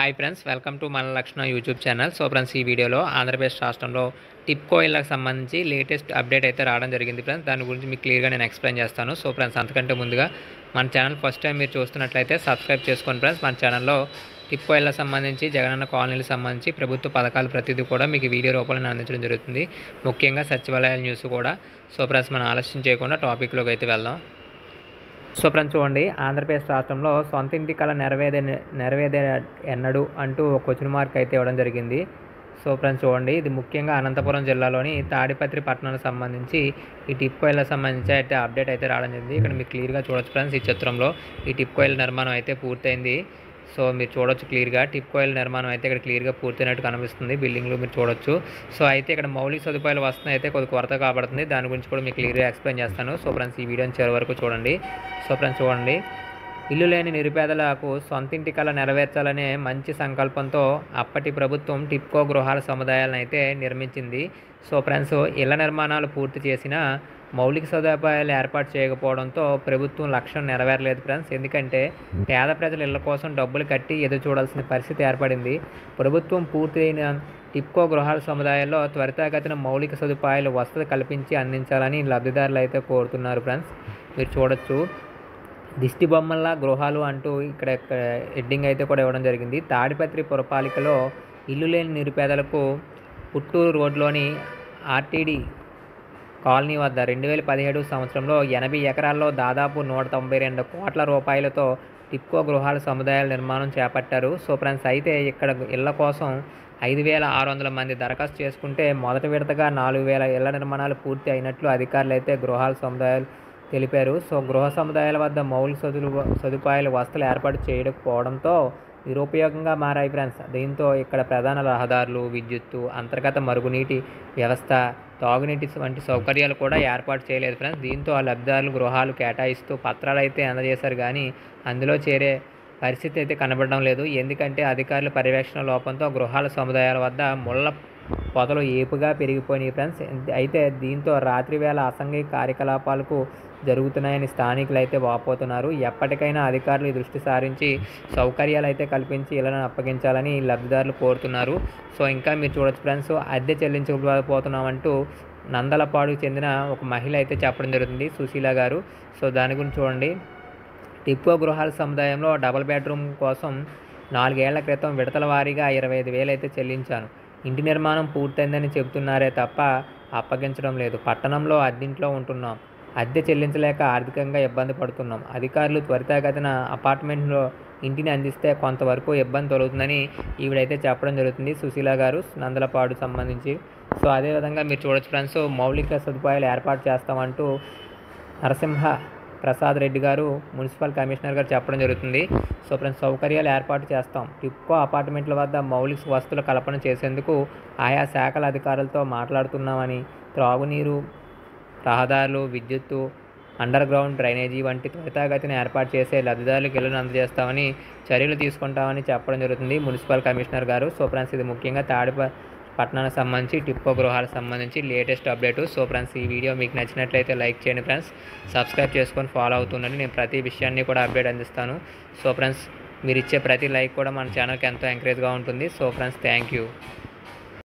hi friends welcome to మన లక్షణ YouTube channel so friends ఈ వీడియోలో ఆంధ్రప్రదేశ్ రాష్ట్రంలో టిప్కో ఇళ్ళకి సంబంధించి లేటెస్ట్ అప్డేట్ అయితే రావడం జరిగింది ఫ్రెండ్స్ దాని గురించి మీకు క్లియర్గా నేను ఎక్స్ప్లెయిన్ చేస్తాను సో ఫ్రెండ్స్ అంతకంటే ముందుగా మన ఛానల్ ఫస్ట్ టైం మీరు చూస్తున్నట్లయితే సబ్స్క్రైబ్ చేసుకోండి ఫ్రెండ్స్ మన ఛానల్లో టిప్కో ఇళ్ళకి సంబంధించి జగనన్న కాలనీలకు సంబంధించి ప్రభుత్వ పథకాలు ప్రతిదీ కూడా మీకు వీడియో రూపంలో అందించడం జరుగుతుంది ముఖ్యంగా సచివాలయాల న్యూస్ కూడా సో ఫ్రెండ్స్ మనం ఆలస్యం చేయకుండా టాపిక్లోకి అయితే వెళ్దాం సో ఫ్రెండ్స్ చూడండి ఆంధ్రప్రదేశ్ రాష్ట్రంలో సొంత ఇంటి కళ నెరవేదే నెరవేదే ఎన్నడు అంటూ ఒక క్వశ్చన్ మార్క్ అయితే ఇవ్వడం జరిగింది సో ఫ్రెండ్స్ చూడండి ఇది ముఖ్యంగా అనంతపురం జిల్లాలోని తాడిపత్రి పట్టణానికి సంబంధించి ఈ టిప్ కోయిల్కి సంబంధించి అయితే అప్డేట్ అయితే రావడం జరిగింది ఇక్కడ మీరు క్లియర్గా చూడొచ్చు ఫ్రెండ్స్ ఈ చిత్రంలో ఈ టిప్ కోయిల్ నిర్మాణం అయితే పూర్తయింది సో మీరు చూడొచ్చు క్లియర్గా టిప్ కోయిల్ నిర్మాణం అయితే ఇక్కడ క్లియర్గా పూర్తయినట్టు కనిపిస్తుంది బిల్డింగ్లో మీరు చూడొచ్చు సో అయితే ఇక్కడ మౌలిక సదుపాయాలు వస్తున్నాయి అయితే కొద్ది కొరత కాబడుతుంది దాని గురించి కూడా మీకు క్లియర్గా ఎక్స్ప్లెయిన్ చేస్తాను సో ఫ్రెండ్స్ ఈ వీడియోని చివరి వరకు చూడండి సో ఫ్రెండ్స్ చూడండి ఇల్లు లేని నిరుపేదలకు సొంత ఇంటి కళ నెరవేర్చాలనే మంచి సంకల్పంతో అప్పటి ప్రభుత్వం టిప్కో గృహాల సముదాయాలను అయితే నిర్మించింది సో ఫ్రెండ్స్ ఇళ్ల నిర్మాణాలు పూర్తి చేసిన మౌలిక సదుపాయాలు ఏర్పాటు చేయకపోవడంతో ప్రభుత్వం లక్ష్యం నెరవేరలేదు ఫ్రెండ్స్ ఎందుకంటే పేద ప్రజల ఇళ్ల కోసం డబ్బులు కట్టి ఎదురు చూడాల్సిన పరిస్థితి ఏర్పడింది ప్రభుత్వం పూర్తయిన టిప్కో గృహాల సముదాయాల్లో త్వరితగతిన మౌలిక సదుపాయాలు వసతి కల్పించి అందించాలని లబ్ధిదారులు అయితే కోరుతున్నారు ఫ్రెండ్స్ మీరు చూడొచ్చు దిష్టి బొమ్మల్లా గృహాలు అంటూ ఇక్కడ హెడ్డింగ్ అయితే కూడా ఇవ్వడం జరిగింది తాడిపత్రి పురపాలికలో ఇల్లు లేని నిరుపేదలకు పుట్టూరు రోడ్లోని ఆర్టీడీ కాలనీ వద్ద రెండు వేల పదిహేడు సంవత్సరంలో ఎనభై ఎకరాల్లో దాదాపు నూట తొంభై రెండు కోట్ల రూపాయలతో టిప్కో గృహాల సముదాయాల నిర్మాణం చేపట్టారు సో ఫ్రెండ్స్ అయితే ఇక్కడ ఇళ్ల కోసం ఐదు వేల ఆరు వందల మంది దరఖాస్తు చేసుకుంటే మొదటి విడతగా నాలుగు వేల ఇళ్ల నిర్మాణాలు పూర్తి అయినట్లు అధికారులు అయితే గృహాల సముదాయాలు తెలిపారు సో గృహ సముదాయాల వద్ద మౌలిక సదులు సదుపాయాలు వసతులు ఏర్పాటు చేయకపోవడంతో నిరుపయోగంగా మారాయి ఫ్రెండ్స్ దీంతో ఇక్కడ ప్రధాన రహదారులు విద్యుత్తు అంతర్గత మరుగునీటి వ్యవస్థ తాగునీటి వంటి సౌకర్యాలు కూడా ఏర్పాటు చేయలేదు ఫ్రెండ్స్ దీంతో ఆ లబ్ధిదారులు గృహాలు కేటాయిస్తూ పత్రాలు అయితే అందజేశారు కానీ అందులో చేరే పరిస్థితి అయితే కనబడడం లేదు ఎందుకంటే అధికారుల పర్యవేక్షణ లోపంతో గృహాల సముదాయాల వద్ద ముళ్ళ పొదలు ఏపుగా పెరిగిపోయినాయి ఫ్రెండ్స్ అయితే దీంతో రాత్రి వేళ అసంఘిక కార్యకలాపాలకు జరుగుతున్నాయని స్థానికులు అయితే వాపోతున్నారు ఎప్పటికైనా అధికారులు ఈ దృష్టి సారించి సౌకర్యాలు అయితే కల్పించి ఇళ్లను అప్పగించాలని లబ్ధిదారులు కోరుతున్నారు సో ఇంకా మీరు చూడొచ్చు ఫ్రెండ్స్ అద్దె చెల్లించకపోతున్నామంటూ నందలపాడుకు చెందిన ఒక మహిళ అయితే చెప్పడం జరుగుతుంది సుశీల గారు సో దాని గురించి చూడండి టిప్పో గృహాల సముదాయంలో డబుల్ బెడ్రూమ్ కోసం నాలుగేళ్ల క్రితం విడతల వారీగా ఇరవై ఐదు వేలు అయితే చెల్లించాను ఇంటి నిర్మాణం పూర్తయిందని చెబుతున్నారే తప్ప అప్పగించడం లేదు పట్టణంలో అద్దెంట్లో ఉంటున్నాం అద్దె చెల్లించలేక ఆర్థికంగా ఇబ్బంది పడుతున్నాం అధికారులు త్వరితగతిన అపార్ట్మెంట్లో ఇంటిని అందిస్తే కొంతవరకు ఇబ్బంది తొలుగుతుందని ఈవిడైతే చెప్పడం జరుగుతుంది సుశీల గారు నందలపాడు సంబంధించి సో అదేవిధంగా మీరు చూడొచ్చు ఫ్రెండ్స్ మౌలిక సదుపాయాలు ఏర్పాటు చేస్తామంటూ నరసింహ ప్రసాద్ రెడ్డి గారు మున్సిపల్ కమిషనర్ గారు చెప్పడం జరుగుతుంది సో ఫ్రెండ్స్ సౌకర్యాలు ఏర్పాటు చేస్తాం టిప్కో అపార్ట్మెంట్ల వద్ద మౌలిక వస్తువుల కల్పన చేసేందుకు ఆయా శాఖల అధికారులతో మాట్లాడుతున్నామని త్రాగునీరు రహదారులు విద్యుత్తు అండర్ గ్రౌండ్ డ్రైనేజీ వంటి త్వరితగతిన ఏర్పాటు చేసే లబ్ధిదారులకు ఇళ్లను అందజేస్తామని చర్యలు తీసుకుంటామని చెప్పడం జరుగుతుంది మున్సిపల్ కమిషనర్ గారు సో ఫ్రెండ్స్ ఇది ముఖ్యంగా తాడిప పట్టణానికి సంబంధించి టిప్పో గృహాలకు సంబంధించి లేటెస్ట్ అప్డేటు సో ఫ్రెండ్స్ ఈ వీడియో మీకు నచ్చినట్లయితే లైక్ చేయండి ఫ్రెండ్స్ సబ్స్క్రైబ్ చేసుకొని ఫాలో అవుతుండండి నేను ప్రతి విషయాన్ని కూడా అప్డేట్ అందిస్తాను సో ఫ్రెండ్స్ మీరు ఇచ్చే ప్రతి లైక్ కూడా మన ఛానల్కి ఎంతో ఎంకరేజ్గా ఉంటుంది సో ఫ్రెండ్స్ థ్యాంక్ యూ